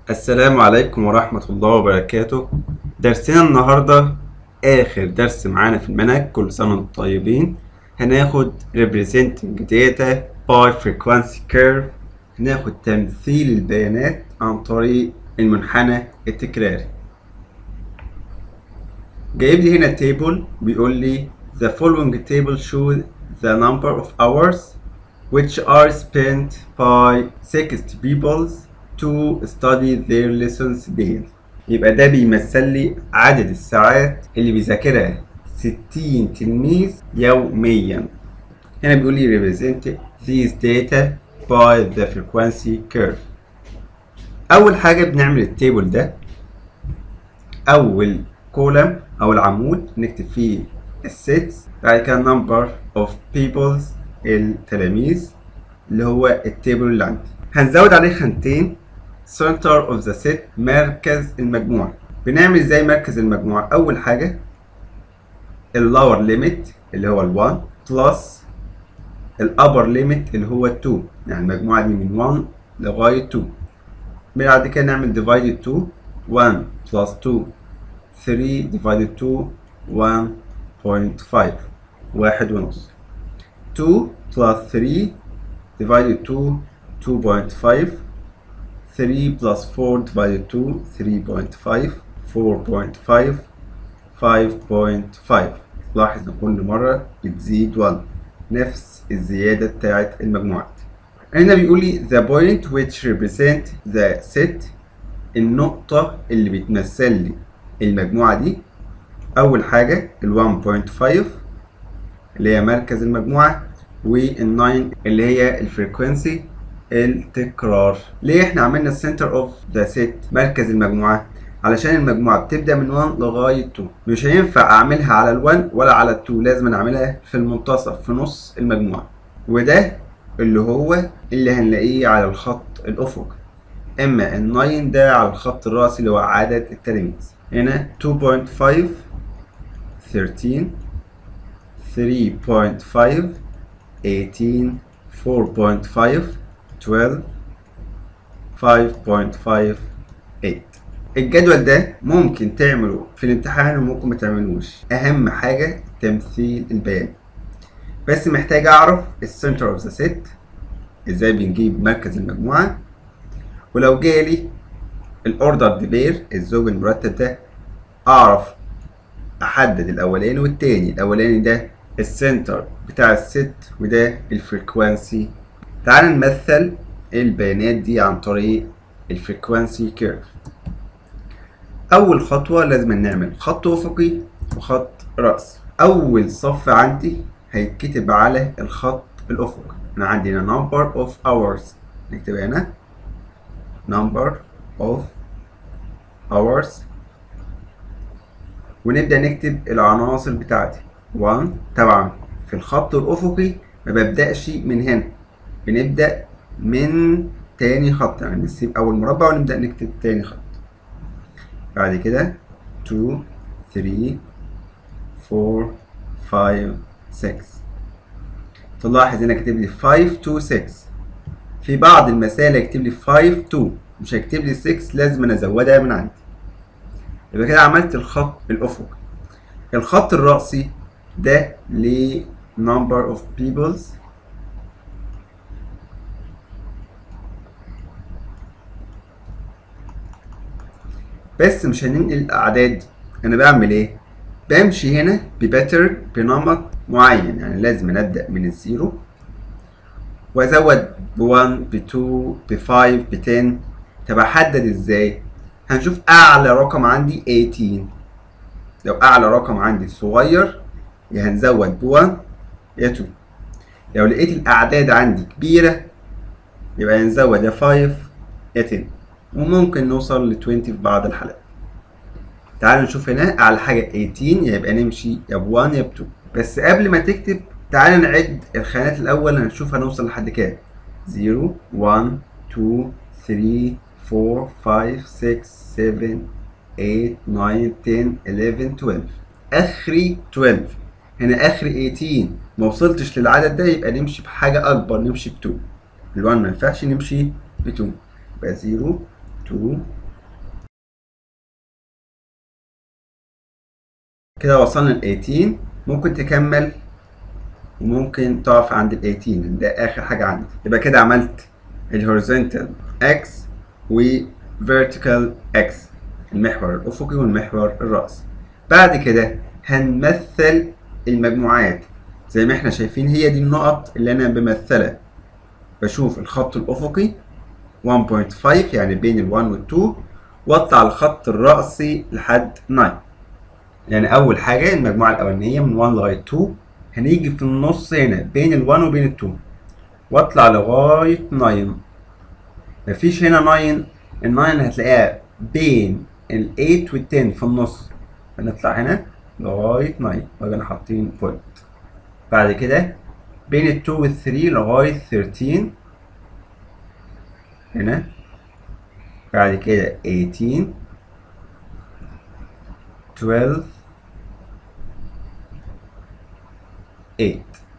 السلام عليكم ورحمة الله وبركاته درسنا النهاردة آخر درس معانا في المنهج كل سنة وانتم طيبين هناخد representing data by frequency curve هناخد تمثيل البيانات عن طريق المنحنى التكراري جايب لي هنا تيبل بيقول لي the following table shows the number of hours which are spent by 60 people to study their lessons daily يبقى ده بيمثل لي عدد الساعات اللي بيذاكرها 60 تلميذ يوميا هنا بيقول لي represent these data by the frequency curve أول حاجة بنعمل التيبل ده أول كولم أو العمود نكتب فيه السيتس بعد كده number of peoples التلاميذ اللي هو التيبل اللي عندي هنزود عليه خانتين center of the set مركز المجموعة بنعمل ازاي مركز المجموعة أول حاجة اللور ليميت اللي هو ال 1 بلس الابر ليميت اللي هو 2 يعني المجموعة دي من 1 لغاية 2 بعد كده نعمل divided 2 1 plus 2 3 divided 2 1.5 واحد ونص 2 plus 3 divided 2 2.5 3 plus 4 divided 2 3.5 4.5 5.5 لاحظ ان كل مرة بتزيد 1 نفس الزيادة بتاعت المجموعات هنا بيقول لي the point which represent the set النقطة اللي بتمثل لي المجموعة دي أول حاجة ال 1.5 اللي هي مركز المجموعة وال 9 اللي هي الفريكونسي التكرار ليه احنا عملنا السنتر اوف ذا سيت مركز المجموعة علشان المجموعة بتبدأ من 1 لغاية 2 مش هينفع اعملها على ال 1 ولا على ال 2 لازم اعملها في المنتصف في نص المجموعة وده اللي هو اللي هنلاقيه على الخط الافقي اما ال 9 ده على الخط الرأسي اللي هو عدد التلاميذ هنا 2.5 13 3.5 18 4.5 12 5.58 الجدول ده ممكن تعمله في الامتحان وممكن ما تعملوش اهم حاجة تمثيل البيان بس محتاج اعرف السنتر اوف ذا سيت ازاي بنجيب مركز المجموعة ولو جالي الاوردر ديبير الزوج المرتب ده اعرف احدد الاولاني والتاني الاولاني ده السنتر بتاع الست وده الفريكوانسي تعال نمثل البيانات دي عن طريق الفريكوانسي كيرف اول خطوه لازم نعمل خط افقي وخط راس اول صف عندي هيتكتب على الخط الافقي انا عندي هنا number of hours نكتب هنا number of hours ونبدا نكتب العناصر بتاعتي 1 طبعا في الخط الافقي ما ببداش من هنا بنبدأ من تاني خط يعني نسيب أول مربع ونبدأ نكتب تاني خط بعد كده 2 3 4 5 6 تلاحظ هنا كاتب لي 5 2 6 في بعض المسائل هيكتب لي 5 2 مش هيكتب لي 6 لازم أنا أزودها من عندي يبقى كده عملت الخط الأفقي الخط الرأسي ده ل number of peoples بس مش هننقل الاعداد انا بعمل ايه بمشي هنا بباتر بنمط معين يعني لازم نبدا من الزيرو وازود ب1 ب2 ب5 ب10 طب احدد ازاي هنشوف اعلى رقم عندي 18 لو اعلى رقم عندي صغير يا هنزود ب1 يا 2 لو لقيت الاعداد عندي كبيره يبقى هنزود يا 5 يا 10 وممكن نوصل ل 20 في بعض الحالات تعالوا نشوف هنا على حاجة 18 يبقى نمشي يا ب 1 يا ب 2 بس قبل ما تكتب تعالى نعد الخانات الأول هنشوف هنوصل لحد كام 0 1 2 3 4 5 6 7 8 9 10 11 12 آخري 12 هنا آخري 18 ما وصلتش للعدد ده يبقى نمشي بحاجة أكبر نمشي ب 2 ال 1 ما ينفعش نمشي ب 2 يبقى 0 2 كده وصلنا ل 18 ممكن تكمل وممكن تقف عند ال 18 ده اخر حاجه عندي يبقى كده عملت الهوريزونتال اكس وفيرتيكال اكس المحور الافقي والمحور الراسي بعد كده هنمثل المجموعات زي ما احنا شايفين هي دي النقط اللي انا بمثلها بشوف الخط الافقي 1.5 يعني بين ال 1 وال 2 واطلع الخط الرأسي لحد 9 يعني اول حاجه المجموعه الاولانيه من 1 لغايه 2 هنيجي في النص هنا بين ال 1 وبين ال 2 واطلع لغايه 9 مفيش هنا 9 ال 9 هتلاقيها بين ال 8 وال 10 في النص هنطلع هنا لغايه 9 واجي انا حاطين بوينت بعد كده بين ال 2 وال 3 لغايه 13 هنا بعد كده 18 12 8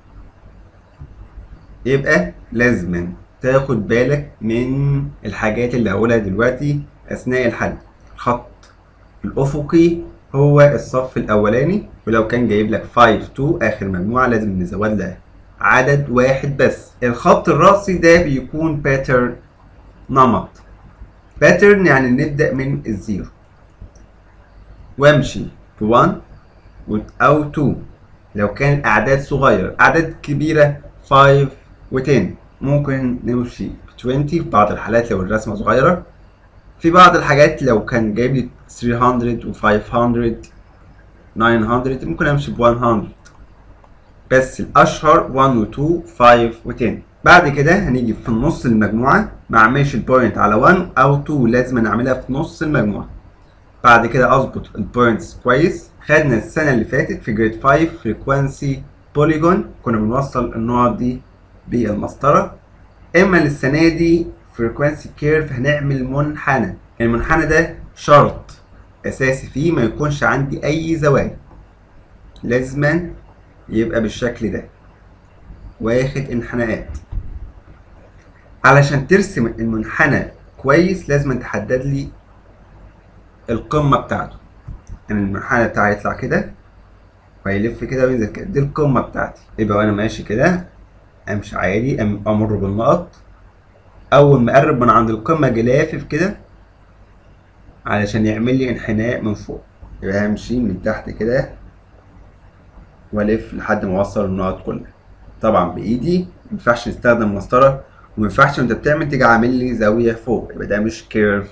يبقى لازما تاخد بالك من الحاجات اللي هقولها دلوقتي اثناء الحل الخط الافقي هو الصف الاولاني ولو كان جايب لك 5 2 اخر مجموعه لازم نزود لها عدد واحد بس الخط الرأسي ده بيكون باترن نمط باترن يعني نبدأ من الزيرو وامشي في 1 او 2 لو كان الاعداد صغيره اعداد كبيره 5 و10 ممكن نمشي في 20 في بعض الحالات لو الرسمه صغيره في بعض الحاجات لو كان جايب لي 300 و500 900 ممكن امشي ب 100 بس الاشهر 1 و 2 5 و 10 بعد كده هنيجي في النص المجموعه ما اعملش البوينت على 1 او 2 لازم نعملها في نص المجموعه بعد كده اظبط البوينتس كويس خدنا السنه اللي فاتت في جريد 5 فريكوانسي بوليجون كنا بنوصل النقط دي بالمسطره اما للسنه دي فريكوانسي كيرف هنعمل منحنى المنحنى ده شرط اساسي فيه ما يكونش عندي اي زوايا لازما يبقى بالشكل ده واخد انحناءات علشان ترسم المنحنى كويس لازم تحدد لي القمة بتاعته يعني المنحنى بتاعي يطلع كده وهيلف كده وينزل كده دي القمة بتاعتي يبقى وانا ماشي كده امشي عادي أم- امر بالنقط اول ما اقرب من عند القمة اجي لافف كده علشان يعمل لي انحناء من فوق يبقى همشي من تحت كده والف لحد ما اوصل النقط كلها طبعا بايدي مينفعش نستخدم مسطرة ومينفعش وانت بتعمل تيجي عامل لي زاوية فوق يبقى ده مش كيرف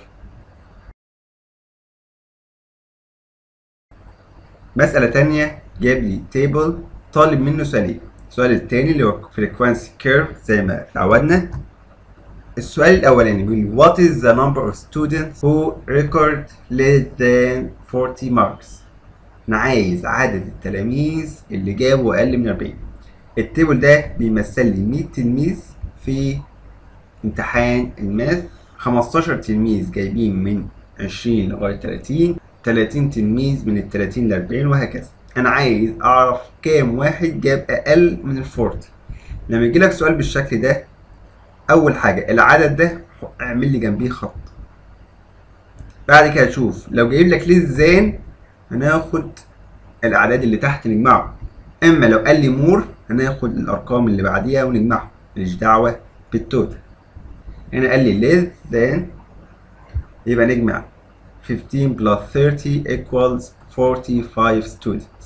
مسألة تانية جاب لي تيبل طالب منه سؤالين السؤال التاني اللي هو frequency curve زي ما اتعودنا السؤال الأولاني بيقول what is the number of students who record less than 40 marks أنا عايز عدد التلاميذ اللي جابوا أقل من 40 التيبل ده بيمثل لي 100 تلميذ في امتحان الماث 15 تلميذ جايبين من 20 لغاية 30 30 تلميذ من ال 30 ل 40 وهكذا انا عايز اعرف كام واحد جاب اقل من ال 40 لما يجي لك سؤال بالشكل ده اول حاجه العدد ده اعمل لي جنبيه خط بعد كده تشوف لو جايب لك ليه زان هناخد الاعداد اللي تحت نجمعهم اما لو قال لي مور هناخد الارقام اللي بعديها ونجمعهم ماليش دعوه بالتوتال هنا قال لي less than يبقى نجمع 15 plus 30 equals 45 students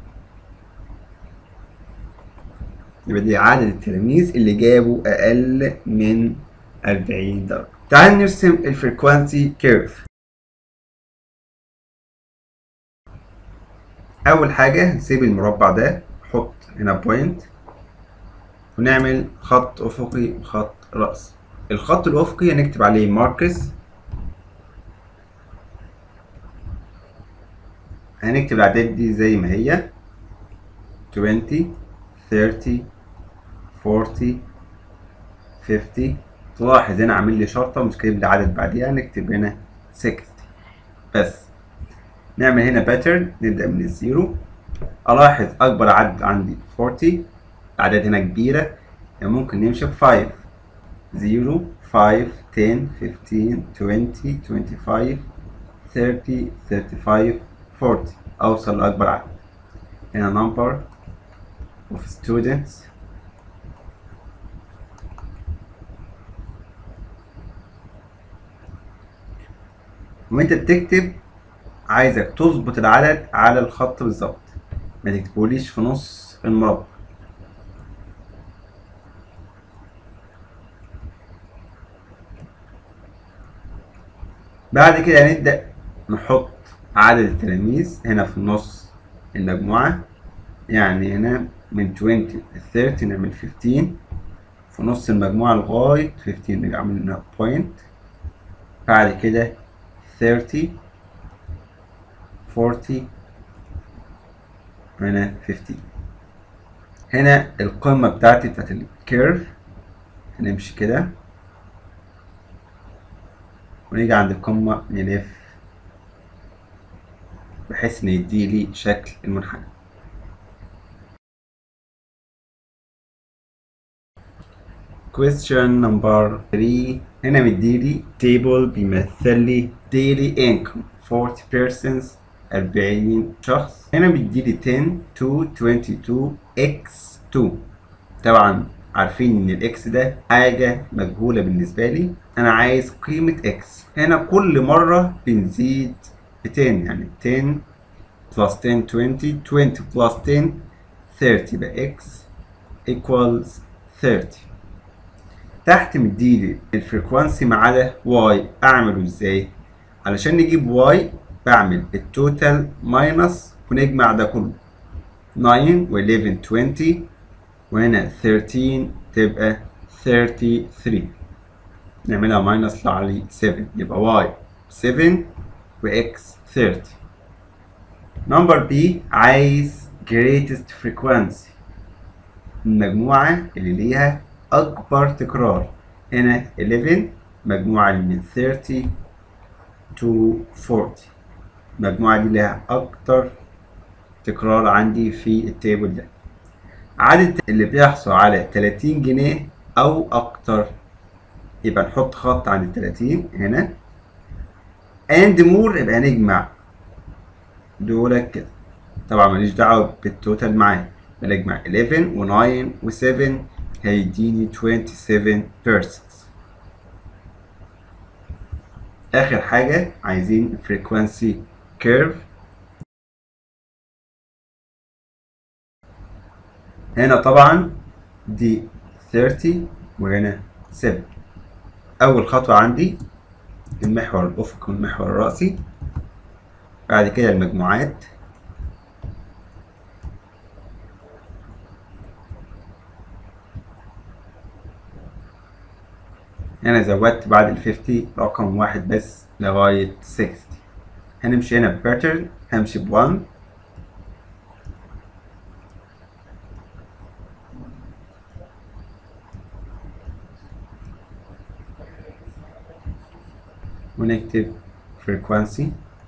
يبقى دي عدد التلاميذ اللي جابوا أقل من 40 درجة تعال نرسم الفريكوانسي كيرف أول حاجة نسيب المربع ده نحط هنا بوينت ونعمل خط أفقي وخط رأسي الخط الأفقي هنكتب عليه ماركس هنكتب الأعداد دي زي ما هي 20 30 40 50 تلاحظ هنا عامل لي شرطة مش كاتب لي عدد بعديها نكتب هنا 60 بس نعمل هنا باترن نبدأ من الزيرو ألاحظ أكبر عدد عندي 40 الأعداد هنا كبيرة يعني ممكن نمشي ب 5 0 5 10 15 20 25 30 35 40 أوصل لأكبر عدد هنا number of students وانت بتكتب عايزك تظبط العدد على الخط بالظبط ما تكتبوليش في نص المربع بعد كده هنبدأ نحط عدد التلاميذ هنا في النص المجموعة يعني هنا من 20 ل 30 نعمل 15 في نص المجموعة لغاية 15 نعمل منها بوينت بعد كده 30 40 هنا 15 هنا القمة بتاعتي بتاعت الكيرف هنمشي كده ونيجي عند القمة نلف بحيث ان يديلي شكل المنحنى question number 3 هنا مديلي table بيمثل لي daily income 40 persons 40 شخص هنا مديلي 10 to 22 x 2 طبعا عارفين ان الاكس ده حاجة مجهولة بالنسبة لي انا عايز قيمة اكس هنا كل مرة بنزيد ب 10 يعني 10 plus 10 20 20 plus 10 30 يبقى x equals 30 تحت مديلي الفريكوانسي ما عدا y اعمله ازاي علشان نجيب y بعمل التوتال ماينس ونجمع ده كله 9 و 11 20 وهنا 13 تبقى 33 نعملها ماينس يطلع لي 7 يبقى y 7 و x 30 نمبر B عايز greatest frequency المجموعة اللي ليها أكبر تكرار هنا 11 مجموعة من 30 to 40 المجموعة دي ليها أكتر تكرار عندي في التيبل ده عدد اللي بيحصل على 30 جنيه أو أكتر يبقى نحط خط عند 30 هنا and more يبقى نجمع دول كده طبعا ماليش دعوة بالتوتال معايا بنجمع 11 و9 و7 هيديني 27 persons آخر حاجة عايزين frequency curve هنا طبعا دي 30 وهنا 7 أول خطوة عندي المحور الأفقي والمحور الرأسي بعد كده المجموعات هنا زودت بعد ال 50 رقم واحد بس لغاية 60 هنمشي هنا بباترن همشي ب 1 ونكتب frequency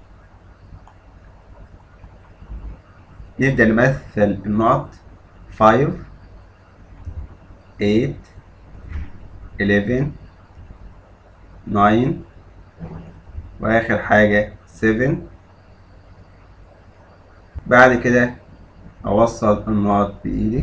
نبدأ نمثل النقط 5 8 11 9 وآخر حاجة 7 بعد كده أوصل النقط بإيدي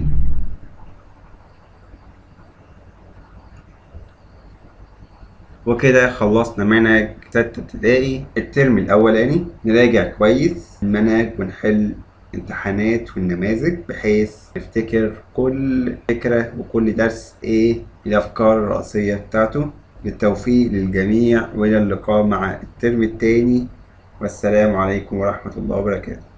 وكده خلصنا منهج ستة ابتدائي الترم الأولاني نراجع كويس المنهج ونحل امتحانات والنماذج بحيث نفتكر كل فكرة وكل درس ايه الأفكار الرئيسية بتاعته بالتوفيق للجميع وإلى اللقاء مع الترم التاني والسلام عليكم ورحمة الله وبركاته